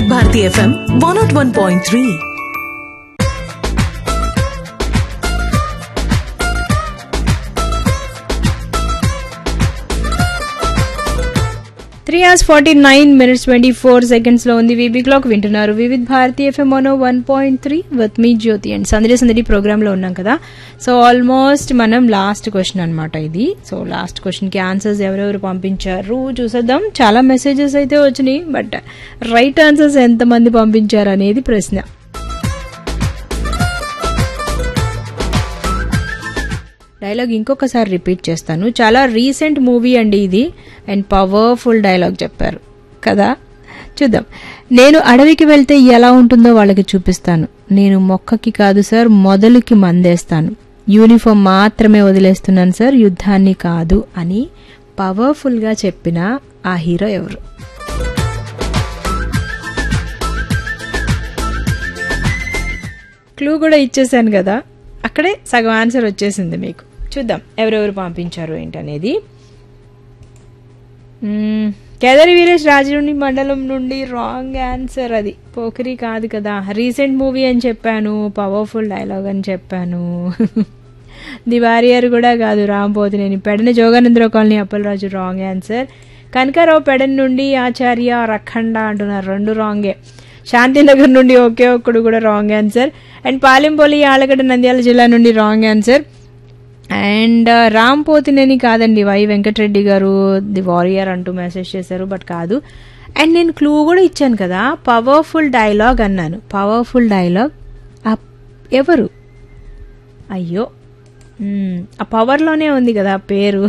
Vividh Bharati FM one naught one point three three hours forty nine minutes twenty four seconds లో ఉంది VB clock వింటున్నారు Vividh Bharati FM mono one point three with me Jyothi and Sandadi Sandadi program లో ఉన్నాం కదా so almost మనం last question అనమాట ఇది so last question కి ఆన్సర్స్ ఎవరెవరు పంపించారు చూసేద్దాం చాలా మెసేజెస్ అయితే వచ్చినాయి బట్ రైట్ ఆన్సర్స్ ఎంతమంది పంపించారు అనేది ప్రశ్న డైలాగ్ ఇంకొకసారి రిపీట్ చేస్తాను చాలా రీసెంట్ మూవీ అండి ఇది అండ్ పవర్ఫుల్ డైలాగ్ చెప్పారు కదా చూద్దాం నేను అడవికి వెళ్తే ఎలా ఉంటుందో వాళ్ళకి చూపిస్తాను నేను మొక్కకి కాదు సార్ మొదలుకి మందేస్తాను యూనిఫామ్ మాత్రమే వదిలేస్తున్నాను సార్ యుద్ధాన్ని కాదు అని పవర్ఫుల్గా చెప్పిన ఆ హీరో ఎవరు క్లూ కూడా ఇచ్చేసాను కదా అక్కడే సగం ఆన్సర్ వచ్చేసింది మీకు చూద్దాం ఎవరెవరు పంపించారు ఏంటనేది మ్మ్, కేదారి వీరేష్ రాజుని మండలం నుండి రాంగ్ ఆన్సర్ అది పోకరి కాదు కదా రీసెంట్ మూవీ అని చెప్పాను పవర్ఫుల్ డైలాగ్ అని చెప్పాను ది వారియర్ కూడా కాదు Ram Pothineni Pedana Joganandarao colony Appalaraju wrong answer Kanakarao Pedana నుండి ఆచార్య రఖండ అంటున్నారు రెండు రాంగే శాంతినగర్ నుండి ఒకే ఒక్కడు కూడా wrong answer and Palempalli Allagadda Nandyal జిల్లా నుండి wrong answer and Ram Pothineni కాదండి వై వెంకటరెడ్డి గారు ది వారియర్ అంటూ మెసేజ్ చేశారు బట్ కాదు అండ్ నేను క్లూ కూడా ఇచ్చాను కదా పవర్ఫుల్ డైలాగ్ అన్నాను పవర్ఫుల్ డైలాగ్ ఎవరు అయ్యో మ్మ్, ఆ పవర్లోనే ఉంది కదా ఆ పేరు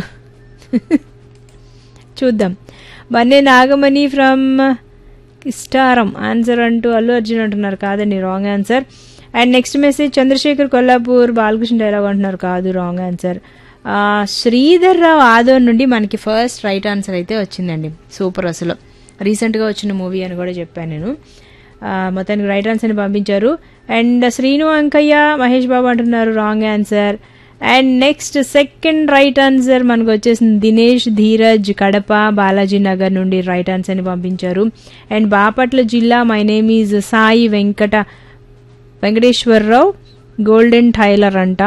చూద్దాం బన్నే నాగమణి ఫ్రమ్ ఇష్టారం ఆన్సర్ అంటూ అల్లు అర్జున్ అంటున్నారు కాదండి wrong answer and next message Chandrasekhar Kollapur Balakrishna dialogue అంటున్నారు కాదు రాంగ్ ఆన్సర్ శ్రీధర్ రావు ఆదోన్ నుండి మనకి ఫస్ట్ రైట్ ఆన్సర్ అయితే వచ్చిందండి సూపర్ అసలు రీసెంట్గా వచ్చిన మూవీ అని కూడా చెప్పాను నేను ఆ, మొత్తానికి రైట్ ఆన్సర్ని పంపించారు అండ్ శ్రీను అంకయ్య మహేష్ బాబు అంటున్నారు wrong answer and next second right answer మనకు వచ్చేసింది దినేష్ ధీరజ్ కడప బాలాజీ నగర్ నుండి రైట్ ఆన్సర్ని పంపించారు అండ్ బాపట్ల జిల్లా my name is Sai Venkata Venkateswararao golden tailor అంట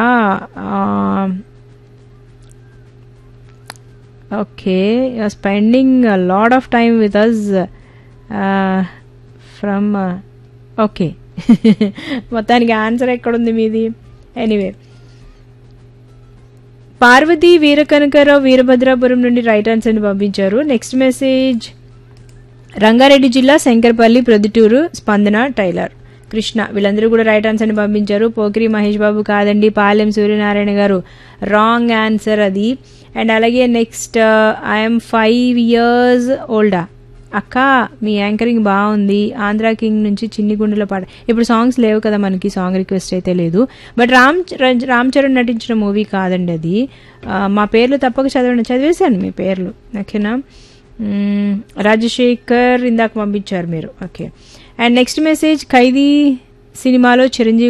okay spending lot of time with us from okay మొత్తానికి ఆన్సర్ ఎక్కడుంది మీది ఎనీవే పార్వతి వీరకనకరావు వీరభద్రాపురం నుండి రైట్ ఆన్సర్ని పంపించారు నెక్స్ట్ మెసేజ్ రంగారెడ్డి జిల్లా శంకర్పల్లి ప్రొద్దుటూరు స్పందన టైలర్ కృష్ణ వీళ్ళందరూ కూడా రైట్ ఆన్సర్ని పంపించారు పోకిరి మహేష్ బాబు కాదండి పాలెం సూర్యనారాయణ గారు రాంగ్ ఆన్సర్ అది అండ్ అలాగే నెక్స్ట్ ఐఎమ్ ఫైవ్ ఇయర్స్ ఓల్డా అక్క మీ యాంకరింగ్ బాగుంది ఆంధ్ర కింగ్ నుంచి చిన్ని గుండెల పాట ఇప్పుడు సాంగ్స్ లేవు కదా మనకి సాంగ్ రిక్వెస్ట్ అయితే లేదు బట్ రామ్ చ- రామ్ చరణ్ నటించిన మూవీ కాదండి అది ఆ, మా పేర్లు తప్పక చదవండి చదివేశాను మీ పేర్లు ఓకేనా మ్మ్, రాజశేఖర్ ఇందాక పంపించారు మీరు okay and next message Khaidi సినిమాలో చిరంజీవి